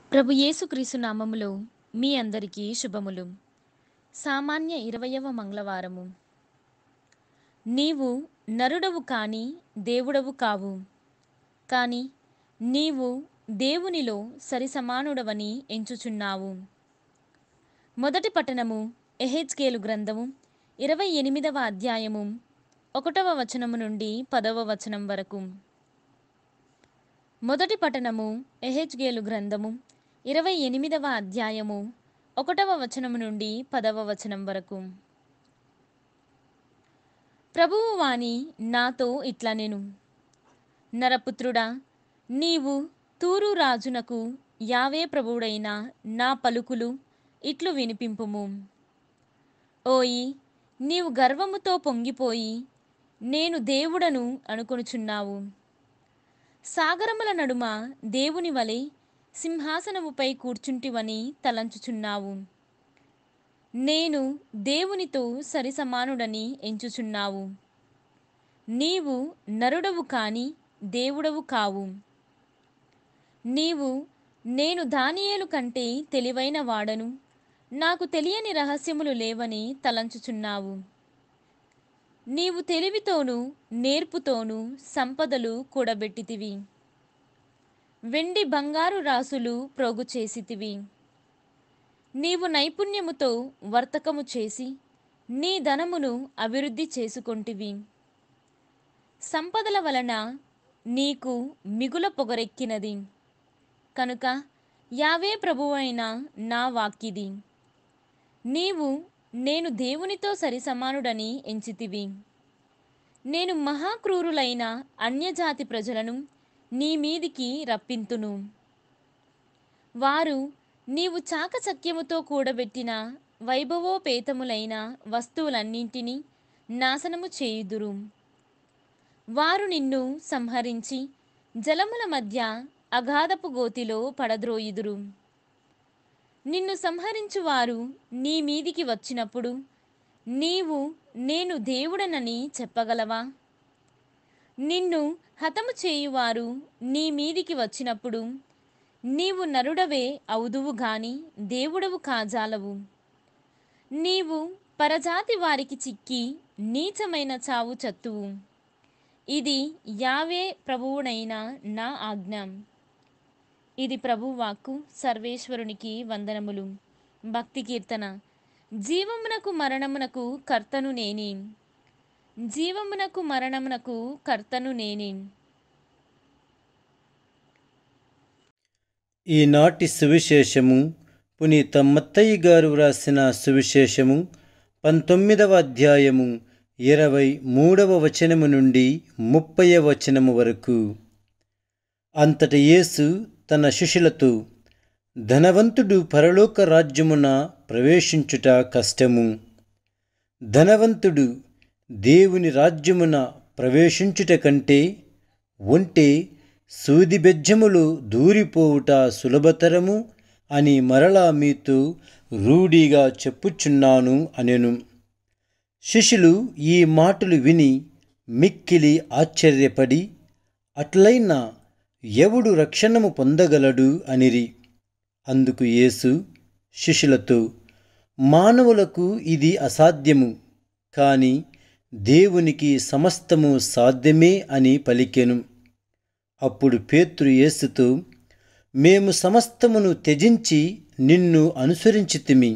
ప్రభు యేసుక్రీస్తు నామములో మీ అందరికీ శుభములు సామాన్య ఇరవయవ మంగళవారము నీవు నరుడవు కాని దేవుడవు కావు కాని నీవు దేవునిలో సరిసమానుడవని ఎంచుచున్నావు మొదటి పట్టణము ఎహెచ్కేలు గ్రంథము ఇరవై ఎనిమిదవ అధ్యాయము ఒకటవ వచనము నుండి పదవ వచనం వరకు మొదటి పట్టణము ఎహెచ్గేలు గ్రంథము ఇరవై ఎనిమిదవ అధ్యాయము ఒకటవ వచనము నుండి పదవ వచనం వరకు ప్రభువు వాణి నాతో ఇట్లా నేను నరపుత్రుడా నీవు తూరు రాజునకు యావే ప్రభువుడైన నా పలుకులు ఇట్లు వినిపింపుము ఓయి నీవు గర్వముతో పొంగిపోయి నేను దేవుడను అనుకొనుచున్నావు సాగరముల నడుమ దేవుని వలె సింహాసనముపై కూర్చుంటివని తలంచుచున్నావు నేను దేవునితో సరిసమానుడని ఎంచుచున్నావు నీవు నరుడవు కాని దేవుడవు కావు నీవు నేను దానియేలు కంటే తెలివైన వాడను నాకు తెలియని రహస్యములు లేవని తలంచుచున్నావు నీవు తెలివితోనూ నేర్పుతోనూ సంపదలు కూడబెట్టితివి వెండి బంగారు రాసులు ప్రోగు చేసితివి నీవు నైపుణ్యముతో వర్తకము చేసి నీ ధనమును అభివృద్ధి చేసుకొంటివి సంపదల వలన నీకు మిగుల పొగరెక్కినది కనుక యావే ప్రభువైన నా వాక్కిది నీవు నేను దేవునితో సరిసమానుడని ఎంచితివి నేను మహాక్రూరులైన అన్యజాతి ప్రజలను నీ మీదికి రప్పింతును వారు నీవు చాకచక్యముతో కూడబెట్టిన వైభవోపేతములైన వస్తువులన్నింటినీ నాశనము చేయుదురు వారు నిన్ను సంహరించి జలముల మధ్య అగాధపు గోతిలో పడద్రోయుదురు నిన్ను సంహరించువారు నీ మీదికి వచ్చినప్పుడు నీవు నేను దేవుడనని చెప్పగలవా నిన్ను హతము చేయువారు నీ మీదికి వచ్చినప్పుడు నీవు నరుడవే అవుదువు గాని దేవుడవు కాజాలవు నీవు పరజాతి వారికి చిక్కి నీచమైన చావు చత్తువు ఇది యావే ప్రభువునైన నా ఆజ్ఞ ఇది ప్రభువాక్కు సర్వేశ్వరునికి వందనములు భక్తి కీర్తన జీవమునకు మరణమునకు కర్తను నేనే జీవమునకు మరణమునకు కర్తను నేనే ఈనాటి సువిశేషము పునీత మత్తయ్య గారు వ్రాసిన సువిశేషము పంతొమ్మిదవ అధ్యాయము ఇరవై మూడవ వచనము నుండి ముప్పై వచనము వరకు అంతట యేసు తన శిష్యులతో ధనవంతుడు పరలోక రాజ్యమున ప్రవేశించుట కష్టము ధనవంతుడు దేవుని రాజ్యమున ప్రవేశించుట కంటే ఒంటే సూది బెజ్జములు దూరిపోవుట సులభతరము అని మరలా మీతో రూఢీగా చెప్పుచున్నాను అనెను శిష్యులు ఈ మాటలు విని మిక్కిలి ఆశ్చర్యపడి అట్లైనా ఎవడు రక్షణము పొందగలడు అనిరి అందుకు యేసు శిష్యులతో మానవులకు ఇది అసాధ్యము కాని దేవునికి సమస్తము సాధ్యమే అని పలికెను అప్పుడు పేతురు యేసుతో మేము సమస్తమును త్యజించి నిన్ను అనుసరించితిమి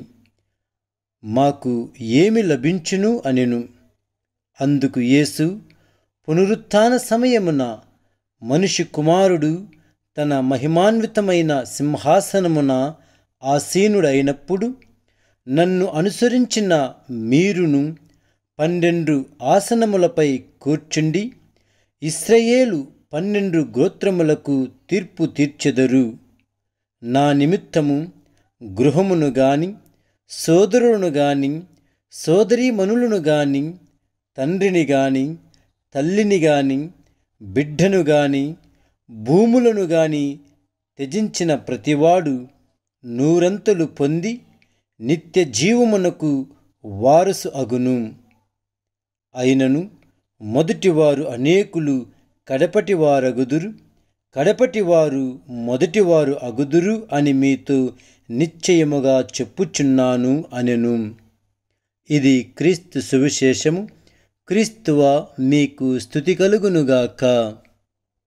మాకు ఏమి లభించును అనెను అందుకు యేసు పునరుత్థాన సమయమున మనిషి కుమారుడు తన మహిమాన్వితమైన సింహాసనమున ఆసీనుడైనప్పుడు నన్ను అనుసరించిన మీరును పన్నెండు ఆసనములపై కూర్చుండి ఇస్రయేలు పన్నెండు గోత్రములకు తీర్పు తీర్చెదరు నా నిమిత్తము గృహమును గాని సోదరులను గాని సోదరీమణులను గాని తండ్రిని గాని తల్లిని గాని బిడ్డను గాని భూములను గాని త్యజించిన ప్రతివాడు నూరంతలు పొంది నిత్య జీవమునకు వారసు అగును అయినను మొదటివారు అనేకులు కడపటి వారగుదురు కడపటివారు మొదటివారు అగుదురు అని మీతో నిశ్చయముగా చెప్పుచున్నాను అనెను ఇది క్రీస్తు సువిశేషము క్రీస్తువ మీకు స్థుతి కలుగునుగాక